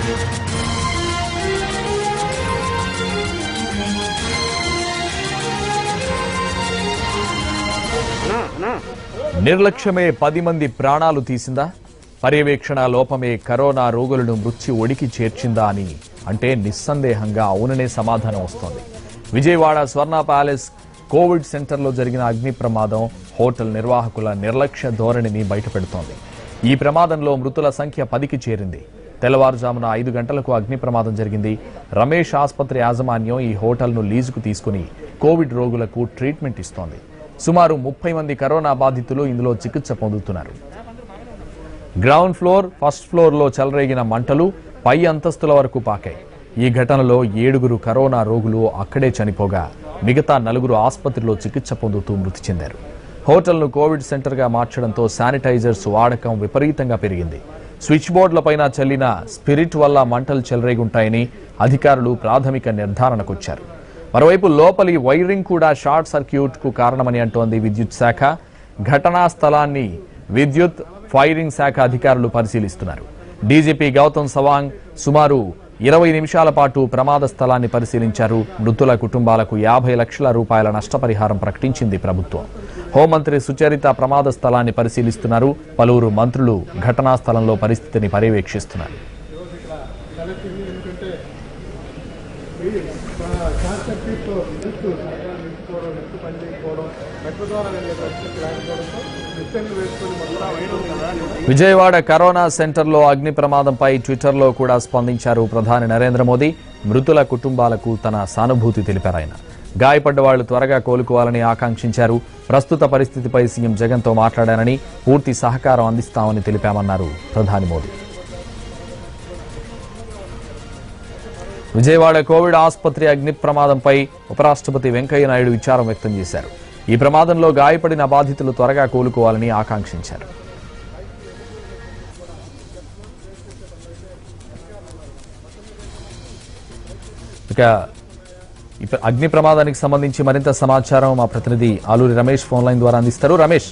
నిర్లక్ష్యమే పది మంది ప్రాణాలు తీసిందా పర్యవేక్షణ లోపమే కరోనా రోగులను మృత్యు ఒడికి చేర్చిందా అని అంటే నిస్సందేహంగా అవుననే సమాధానం వస్తోంది విజయవాడ స్వర్ణ ప్యాలెస్ కోవిడ్ సెంటర్లో జరిగిన అగ్ని ప్రమాదం హోటల్ నిర్వాహకుల నిర్లక్ష్య ధోరణిని బయటపెడుతోంది ఈ ప్రమాదంలో మృతుల సంఖ్య పదికి చేరింది తెల్లవారుజామున ఐదు గంటలకు అగ్ని ప్రమాదం జరిగింది రమేష్ ఆసుపత్రి యాజమాన్యం ఈ హోటల్ను లీజుకు తీసుకుని కోవిడ్ రోగులకు ట్రీట్మెంట్ ఇస్తోంది సుమారు ముప్పై మంది కరోనా బాధితులు ఇందులో చికిత్స పొందుతున్నారు గ్రౌండ్ ఫ్లోర్ ఫస్ట్ ఫ్లోర్లో చెలరేగిన మంటలు పై అంతస్తుల వరకు పాకాయి ఈ ఘటనలో ఏడుగురు కరోనా రోగులు అక్కడే చనిపోగా మిగతా నలుగురు ఆసుపత్రిలో చికిత్స పొందుతూ మృతి చెందారు హోటల్ను కోవిడ్ సెంటర్గా మార్చడంతో శానిటైజర్స్ వాడకం విపరీతంగా పెరిగింది స్విచ్ బోర్డులపైన చల్లిన స్పిరిట్ వల్ల మంటలు చెలరేగుంటాయని అధికారులు ప్రాథమిక నిర్ధారణకొచ్చారు మరోవైపు లోపలి వైరింగ్ కూడా షార్ట్ సర్క్యూట్ కు కారణమని అంటోంది విద్యుత్ శాఖ ఘటనా స్థలాన్ని విద్యుత్ ఫైరింగ్ శాఖ అధికారులు పరిశీలిస్తున్నారు డీజీపీ గౌతమ్ సవాంగ్ సుమారు ఇరవై నిమిషాల పాటు ప్రమాద స్థలాన్ని పరిశీలించారు మృతుల కుటుంబాలకు యాభై లక్షల రూపాయల నష్టపరిహారం ప్రకటించింది ప్రభుత్వం హోంమంత్రి సుచరిత ప్రమాద స్థలాన్ని పరిశీలిస్తున్నారు పలువురు మంత్రులు ఘటనా స్థలంలో పరిస్థితిని పర్యవేక్షిస్తున్నారు షార్ట్ సర్క్యూట్తో విద్యుత్ సరఫరా నిలిచిపోవడం నెట్ పని చేయకపోవడం మెట్రో ద్వారా వెళ్ళే పరిస్థితి లేకపోవడంతో మిషన్లు వేసుకొని మొత్తం వైరం కదా విజయవాడ కరోనా సెంటర్లో అగ్ని ప్రమాదంపై ట్విట్టర్లో కూడా స్పందించారు ప్రధాని నరేంద్ర మోదీ మృతుల కుటుంబాలకు తన సానుభూతి తెలిపారు ఆయన గాయపడ్డ వాళ్లు త్వరగా కోలుకోవాలని ఆకాంక్షించారు ప్రస్తుత పరిస్థితిపై సీఎం జగన్తో మాట్లాడానని పూర్తి సహకారం అందిస్తామని తెలిపామన్నారు ప్రధాని మోదీ విజయవాడ కోవిడ్ ఆసుపత్రి అగ్ని ప్రమాదంపై ఉపరాష్ట్రపతి వెంకయ్య నాయుడు విచారం వ్యక్తం చేశారు ఈ ప్రమాదంలో గాయపడిన బాధితులు త్వరగా కోలుకోవాలని ఆకాంక్షించారు ఇక ఈ ప్ర- అగ్ని ప్రమాదానికి సంబంధించి మరింత సమాచారం మా ప్రతినిధి ఆలూరి రమేష్ ఫోన్ లైన్ ద్వారా అందిస్తారు రమేష్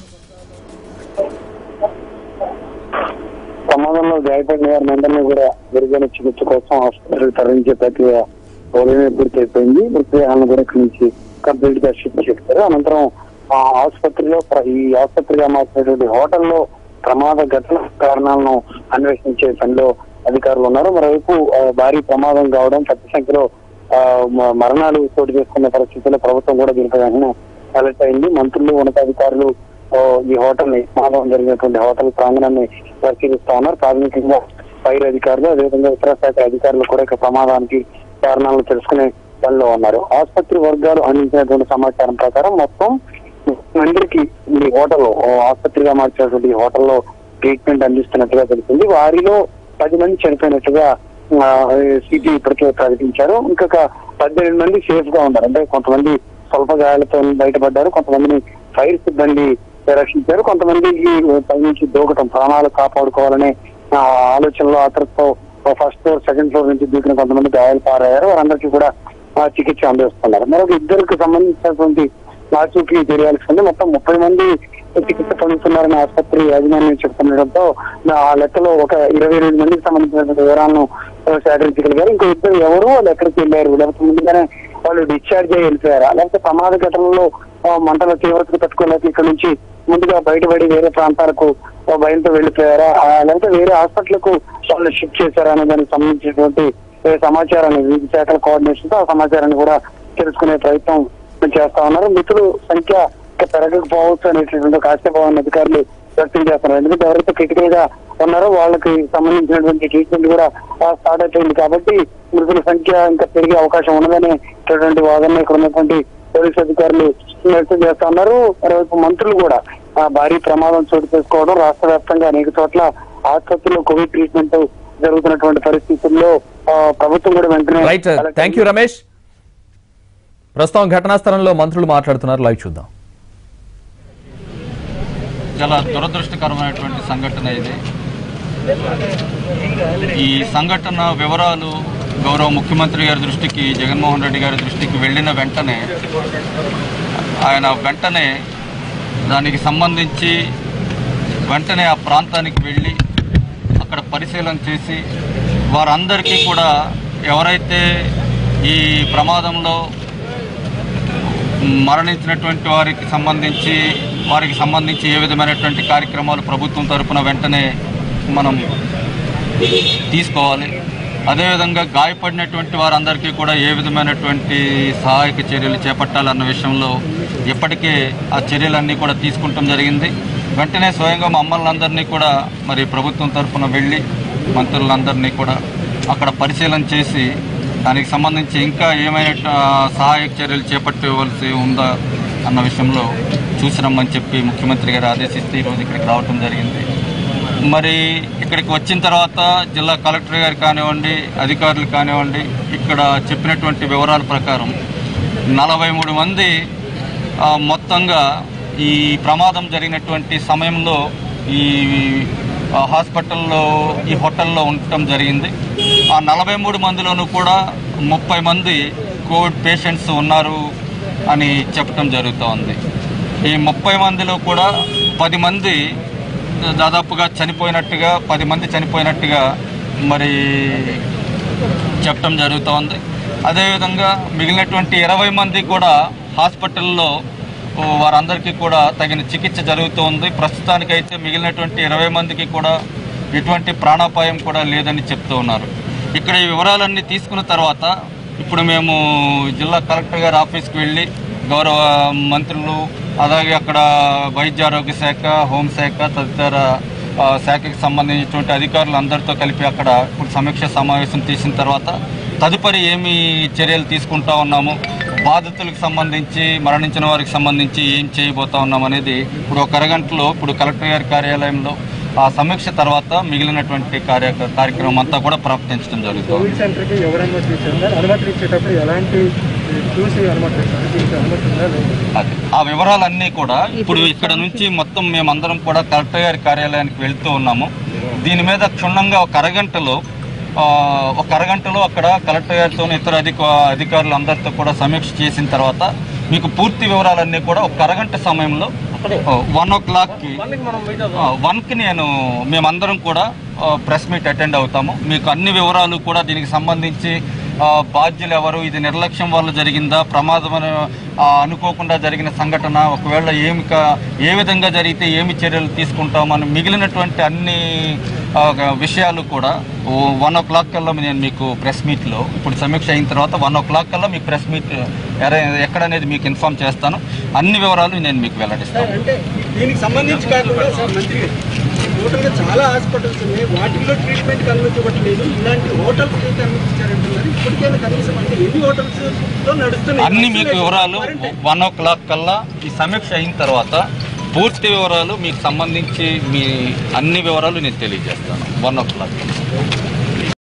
ప్రమాదంలో గాయపడిన వారిని అందరినీ కూడా మెరుగైన చికిత్స కోసం హాస్పిటల్ తరలించే ప్రక్రియ ఉదయమే పూర్తయిపోయింది మృతదేహాలను కూడా ఇక్కడి నుంచి కంప్లీట్ గా షిఫ్ట్ చేస్తారు అనంతరం ఆ ఆసుపత్రిలో ప్ర- ఈ ఆసుపత్రిగా మార్చినటువంటి హోటల్లో ప్రమాద ఘటన కారణాలను అన్వేషించే పనిలో అధికారులు ఉన్నారు మరోవైపు ఆ, భారీ ప్రమాదం కావడం పెద్ద సంఖ్యలో ఆ, మ- మరణాలు చోటు చేసుకున్న పరిస్థితుల్లో ప్రభుత్వం కూడా దీనిపై వెంటనే అలర్ట్ అయింది మంత్రులు ఉన్నతాధికారులు ఓ, ఈ హోటల్ ని ప్రమాదం జరిగినటువంటి హోటల్ ప్రాంగణాన్ని పరిశీలిస్తా ఉన్నారు ప్రాథమికంగా ఫైర్ అధికారులు అదేవిధంగా ఇతర శాఖ అధికారులు కూడా ఇక ప్రమాదానికి కారణాలను తెలుసుకునే పనిలో ఉన్నారు ఆసుపత్రి వర్గాలు అందించినటువంటి సమాచారం ప్రకారం మొత్తం మందిరికి ఈ హోటల్ ఆసుపత్రిగా మార్చినటువంటి ఈ హోటల్లో ట్రీట్మెంట్ అందిస్తున్నట్టుగా తెలిసింది వారిలో పది మంది చనిపోయినట్టుగా సిటీ ఇప్పటికే ప్రకటించారు ఇంకొక పద్దెనిమిది మంది సేఫ్ గా ఉన్నారు అంటే కొంతమంది స్వల్ప గాయాలతో బయటపడ్డారు కొంతమంది ఫైర్ సిబ్బంది రక్షించారు కొంతమందికి పైనుంచి దూకటం ప్రాణాలు కాపాడుకోవాలనే ఆ, ఆలోచనలో ఆతృతతో ఫస్ట్ ఫ్లోర్ సెకండ్ ఫ్లోర్ నుంచి దూకిన కొంతమంది గాయాలు పారయ్యారు వారందరికీ కూడా ఆ, చికిత్స అందిస్తున్నారు మరొక ఇద్దరికి సంబంధించినటువంటి ఆచూకీ తెలియాల్సి ఉంది మొత్తం ముప్పై మంది చికిత్స పొందుతున్నారని ఆసుపత్రి యాజమాన్యం చెప్తుండటంతో ఆ లెక్కలో ఒక ఇరవై ఎనిమిది మందికి సంబంధించినటువంటి వివరాలను ఆ, సేకరించగలిగారు ఇంకో ఇద్దరు ఎవరు వాళ్ళు ఎక్కడికి వెళ్ళారు లేకపోతే ముందుగానే వాళ్ళు డిశ్చార్జ్ అయ్యి వెళ్ళిపోయారా లేకపోతే ప్రమాద ఘటనలో ఆ, మంటల తీవ్రతకు తట్టుకోలేక ఇక్కడ నుంచి ముందుగా బయటపడి వేరే ప్రాంతాలకు ఆ, బయలుతో వెళ్ళిపోయారా ఆ, లేకపోతే వేరే హాస్పిటల్కు వాళ్ళు షిఫ్ట్ చేశారా అనే దానికి సంబంధించినటువంటి ఏ సమాచారాన్ని వివిధ శాఖల కోఆర్డినేషన్ తో ఆ సమాచారాన్ని కూడా తెలుసుకునే ప్రయత్నం చేస్తా ఉన్నారు మృతులు సంఖ్య ఇంకా పెరగకపోవచ్చు అనేటటువంటి ఒక ఆశాభావాన్ని అధికారులు వ్యక్తం చేస్తున్నారు ఎందుకంటే ఎవరైతే క్రిటికల్ గా ఉన్నారో వాళ్ళకి సంబంధించినటువంటి ట్రీట్మెంట్ కూడా స్టార్ట్ అయిపోయింది కాబట్టి మృతుల సంఖ్య ఇంకా పెరిగే అవకాశం ఉండదనేటటువంటి వాదన ఇక్కడ ఉన్నటువంటి పోలీసు అధికారులు వ్యక్తం చేస్తా ఉన్నారు మరోవైపు మంత్రులు కూడా ఆ భారీ ప్రమాదం చోటు చేసుకోవడం రాష్ట్ర వ్యాప్తంగా అనేక చోట్ల ఆసుపత్రిలో కోవిడ్ ట్రీట్మెంట్ జరుగుతున్నటువంటి పరిస్థితుల్లో ఆ, ప్రభుత్వం కూడా వెంటనే రైట్ థ్యాంక్ యూ రమేష్ ప్రస్తుతం ఘటనా స్థలంలో మంత్రులు మాట్లాడుతున్నారు లైవ్ చూద్దాం చాలా దురదృష్టకరమైనటువంటి సంఘటన ఇది ఈ సంఘటన వివరాలు గౌరవ ముఖ్యమంత్రి గారి దృష్టికి జగన్మోహన్ రెడ్డి గారి దృష్టికి వెళ్ళిన వెంటనే ఆయన వెంటనే దానికి సంబంధించి వెంటనే ఆ ప్రాంతానికి వెళ్ళి అక్కడ పరిశీలన చేసి వారందరికీ కూడా ఎవరైతే ఈ ప్రమాదంలో మరణించినటువంటి వారికి సంబంధించి వారికి సంబంధించి ఏ విధమైనటువంటి కార్యక్రమాలు ప్రభుత్వం తరపున వెంటనే మనం తీసుకోవాలి అదేవిధంగా గాయపడినటువంటి వారందరికీ కూడా ఏ విధమైనటువంటి సహాయక చర్యలు చేపట్టాలన్న విషయంలో ఇప్పటికే ఆ చర్యలన్నీ కూడా తీసుకుంటాం జరిగింది వెంటనే స్వయంగా మమ్మల్ని అందరినీ కూడా మరి ప్రభుత్వం తరఫున వెళ్ళి మంత్రులందరినీ కూడా అక్కడ పరిశీలన చేసి దానికి సంబంధించి ఇంకా ఏమైనా ఆ, సహాయక చర్యలు చేపట్టవలసి ఉందా అన్న విషయంలో చూసిరమ్మని చెప్పి ముఖ్యమంత్రి గారు ఆదేశిస్తే ఈరోజు ఇక్కడికి రావటం జరిగింది మరి ఇక్కడికి వచ్చిన తర్వాత జిల్లా కలెక్టర్ గారు కానివ్వండి అధికారులు కానివ్వండి ఇక్కడ చెప్పినటువంటి వివరాల ప్రకారం నలభై మూడు మంది ఆ, మొత్తంగా ఈ ప్రమాదం జరిగినటువంటి సమయంలో ఈ ఆ, హాస్పిటల్లో ఈ హోటల్లో ఉండటం జరిగింది ఆ నలభై మూడు మందిలోనూ కూడా ముప్పై మంది కోవిడ్ పేషెంట్స్ ఉన్నారు అని చెప్పడం జరుగుతూ ఉంది ఈ ముప్పై మందిలో కూడా పది మంది దాదాపుగా చనిపోయినట్టుగా పది మంది చనిపోయినట్టుగా మరి చెప్పడం జరుగుతోంది అదేవిధంగా మిగిలినటువంటి ఇరవై మంది కూడా హాస్పిటల్లో ఓ, వారందరికీ కూడా తగిన చికిత్స జరుగుతోంది ప్రస్తుతానికైతే మిగిలినటువంటి ఇరవై మందికి కూడా ఎటువంటి ప్రాణాపాయం కూడా లేదని చెప్తూ ఉన్నారు ఇక్కడ ఈ వివరాలన్నీ తీసుకున్న తర్వాత ఇప్పుడు మేము జిల్లా కలెక్టర్ గారి ఆఫీస్కి వెళ్ళి గౌరవ మంత్రులు అలాగే అక్కడ వైద్య ఆరోగ్య శాఖ హోంశాఖ తదితర ఆ, శాఖకి సంబంధించినటువంటి అధికారులు అందరితో కలిపి అక్కడ ఇప్పుడు సమీక్ష సమావేశం తీసిన తర్వాత తదుపరి ఏమి చర్యలు తీసుకుంటా ఉన్నాము బాధితులకు సంబంధించి మరణించిన వారికి సంబంధించి ఏం చేయబోతా ఉన్నాం అనేది ఇప్పుడు ఒక అరగంటలో ఇప్పుడు కలెక్టర్ గారి కార్యాలయంలో ఆ సమీక్ష తర్వాత మిగిలినటువంటి కార్య కార్యక్రమం అంతా కూడా ప్రకటించడం జరుగుతుంది కోవిడ్ సెంటర్కి ఎవరు అనుమతి ఇచ్చారు అనుమతి ఇచ్చేటప్పుడు ఎలాంటి చూసి అనుమతి ఇస్తారు దీనికి అనుమతి ఉందా లేదా అది ఆ వివరాలన్నీ కూడా ఇప్పుడు ఇక్కడ నుంచి మొత్తం మేమందరం కూడా కలెక్టర్ గారి కార్యాలయానికి వెళ్తూ ఉన్నాము దీని మీద క్షుణ్ణంగా ఒక అరగంటలో ఆ, ఒక అరగంటలో అక్కడ కలెక్టర్ గారితో ఇతర అధిక అధికారులు అందరితో కూడా సమీక్ష చేసిన తర్వాత మీకు పూర్తి వివరాలన్నీ కూడా ఒక అరగంట సమయంలో వన్ ఓ క్లాక్కి వన్కి నేను మేమందరం కూడా ప్రెస్ మీట్ అటెండ్ అవుతాము మీకు అన్ని వివరాలు కూడా దీనికి సంబంధించి ఆ, బాధ్యులు ఎవరు ఇది నిర్లక్ష్యం వల్ల జరిగిందా ప్రమాదం అని, ఆ, అనుకోకుండా జరిగిన సంఘటన ఒకవేళ ఏమి కా- ఏ విధంగా జరిగితే ఏమి చర్యలు తీసుకుంటామని మిగిలినటువంటి అన్ని ఆ, విషయాలు కూడా వన్ ఓ క్లాక్ కల్లా నేను మీకు ప్రెస్ మీట్లో ఇప్పుడు సమీక్ష అయిన తర్వాత వన్ ఓ క్లాక్ కల్లా మీకు ప్రెస్ మీట్ ఎక్కడనేది మీకు ఇన్ఫామ్ చేస్తాను అన్ని వివరాలు నేను మీకు వెల్లడిస్తాను అంటే దీనికి సంబంధించి కాకుండా సార్ మంత్రి గారు, టోటల్గా చాలా హాస్పిటల్స్ ఉన్నాయి వాటిల్లో ట్రీట్మెంట్ అనుమతి ఇవ్వట్లేదు ఇలాంటి హోటల్స్ అయితే అనుమతించారంటున్నారు ఇప్పటికైనా కనీసం అంటే ఎన్ని హోటల్స్ లో నడుస్తున్నాయి అన్ని మీకు వివరాలు వన్ ఓ క్లాక్ కల్లా ఈ సమీక్ష అయిన తర్వాత పూర్తి వివరాలు మీకు సంబంధించి మీ అన్ని వివరాలు నేను తెలియజేస్తాను వన్ ఓ క్లాక్